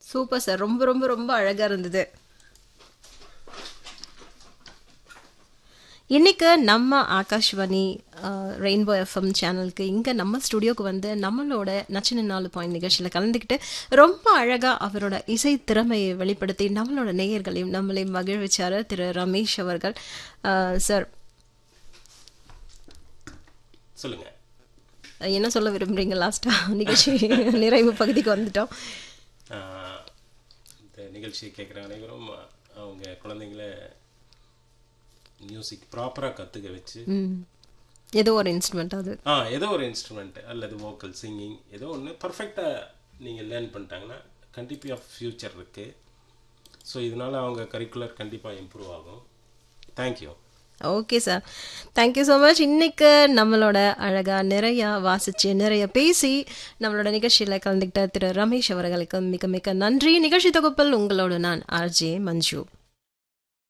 super sir ரொம்ப ரொம்ப ரொம்ப அழகா இருந்தது இன்னைக்கு நம்ம ஆகாஷ்வாணி ரெயின்போ எஃப்எம் சேனலுக்கு இங்கே நம்ம ஸ்டுடியோக்கு வந்து நம்மளோட நச்சின நாலு பாயிண்ட் நிகழ்ச்சியில் கலந்துக்கிட்டு ரொம்ப அழகாக அவரோட இசை திறமையை வெளிப்படுத்தி நம்மளோட நேயர்களையும் நம்மளை மகிழ்விச்சார் திரு ரமேஷ் அவர்கள் சார் சொல்லுங்க என்ன சொல்ல விரும்புறீங்க லாஸ்ட்டாக நிகழ்ச்சி நிறைவு பகுதிக்கு வந்துட்டோம் ஆஹ், இந்த நிகழ்ச்சியை கேட்குற அனைவரும் அவங்க குழந்தைங்கள மியூசிக் ப்ராப்பராக கற்றுக்க வச்சு ம் ஏதோ ஒரு இன்ஸ்ட்ருமெண்ட் அது ஆ ஏதோ ஒரு இன்ஸ்ட்ருமெண்ட் அல்லது வோக்கல் சிங்கிங் ஏதோ ஒன்று பர்ஃபெக்டாக நீங்கள் லேர்ன் பண்ணிட்டாங்கன்னா கண்டிப்பாக ஃப்யூச்சர் இருக்குது ஸோ இதனால் அவங்க கரிக்குலர் கண்டிப்பாக இம்ப்ரூவ் ஆகும் thank you okay sir thank you so much இன்னைக்கு நம்மளோட அழகாக நிறையா வாசிச்சு நிறைய பேசி நம்மளோட நிகழ்ச்சியில் கலந்துக்கிட்ட திரு ரமேஷ் அவர்களுக்கு மிக மிக நன்றி நிகழ்ச்சி தொகுப்பில் உங்களோட நான் ஆர்ஜே மஞ்சு